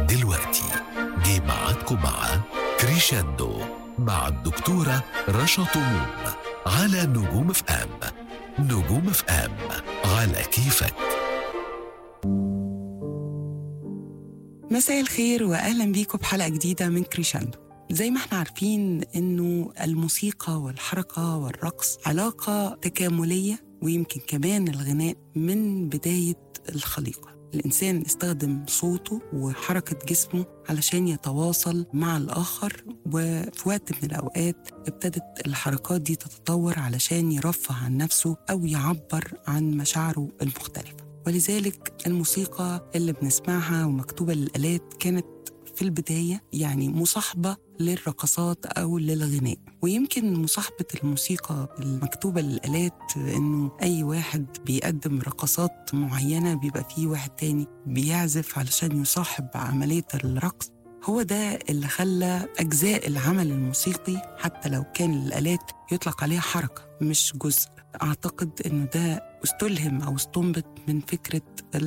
دلوقتي جه ميعادكم مع كريشاندو مع الدكتورة رشا طموم على نجوم اف ام نجوم اف ام على كيفك مساء الخير واهلا بيكم بحلقه جديده من كريشاندو زي ما احنا عارفين انه الموسيقى والحركه والرقص علاقه تكامليه ويمكن كمان الغناء من بدايه الخليقه الانسان استخدم صوته وحركه جسمه علشان يتواصل مع الاخر وفي وقت من الاوقات ابتدت الحركات دي تتطور علشان يرفه عن نفسه او يعبر عن مشاعره المختلفه ولذلك الموسيقى اللي بنسمعها ومكتوبة للآلات كانت في البداية يعني مصاحبة للرقصات أو للغناء ويمكن مصاحبة الموسيقى المكتوبة للآلات إنه أي واحد بيقدم رقصات معينة بيبقى فيه واحد تاني بيعزف علشان يصاحب عملية الرقص هو ده اللي خلى أجزاء العمل الموسيقي حتى لو كان الآلات يطلق عليها حركة مش جزء أعتقد إنه ده استلهم أو استنبط من فكرة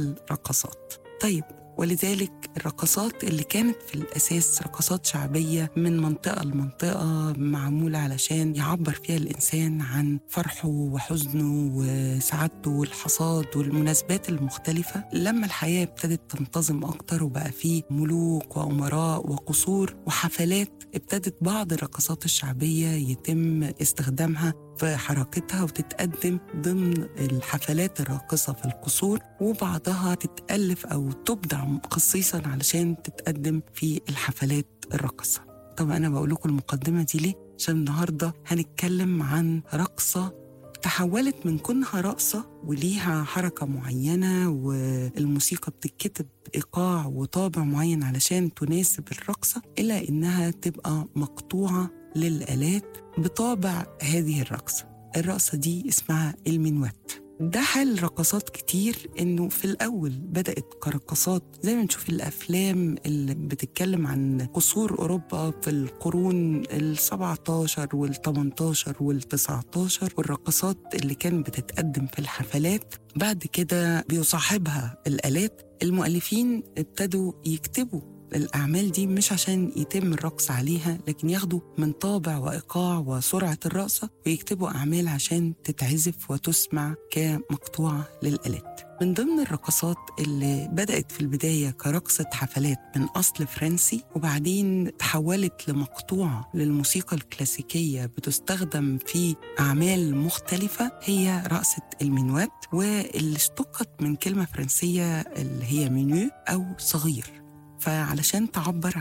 الرقصات طيب ولذلك الرقصات اللي كانت في الأساس رقصات شعبية من منطقة لمنطقة معمولة علشان يعبر فيها الإنسان عن فرحه وحزنه وسعادته والحصاد والمناسبات المختلفة لما الحياة ابتدت تنتظم أكتر وبقى فيه ملوك وأمراء وقصور وحفلات ابتدت بعض الرقصات الشعبية يتم استخدامها في حركتها وتتقدم ضمن الحفلات الراقصة في القصور وبعضها تتألف أو تبدع خصيصا علشان تتقدم في الحفلات الراقصة طبعا أنا بقول لكم المقدمة دي ليه؟ عشان النهاردة هنتكلم عن رقصة تحولت من كونها رقصة وليها حركة معينة والموسيقى بتتكتب إيقاع وطابع معين علشان تناسب الرقصة إلى إنها تبقى مقطوعة للآلات بطابع هذه الرقصة الرقصة دي اسمها المنوات ده حال رقصات كتير انه في الاول بدات كرقصات زي ما نشوف الافلام اللي بتتكلم عن قصور اوروبا في القرون ال 17 وال 18 وال 19 والرقصات اللي كانت بتتقدم في الحفلات بعد كده بيصاحبها الالات المؤلفين ابتدوا يكتبوا الأعمال دي مش عشان يتم الرقص عليها لكن ياخدوا من طابع وإيقاع وسرعة الرقصة ويكتبوا أعمال عشان تتعزف وتسمع كمقطوعة للآلات من ضمن الرقصات اللي بدأت في البداية كرقصة حفلات من أصل فرنسي وبعدين تحولت لمقطوعة للموسيقى الكلاسيكية بتستخدم في أعمال مختلفة هي رقصة المنوات واللي اشتقت من كلمة فرنسية اللي هي مينو أو صغير فعلشان تعبر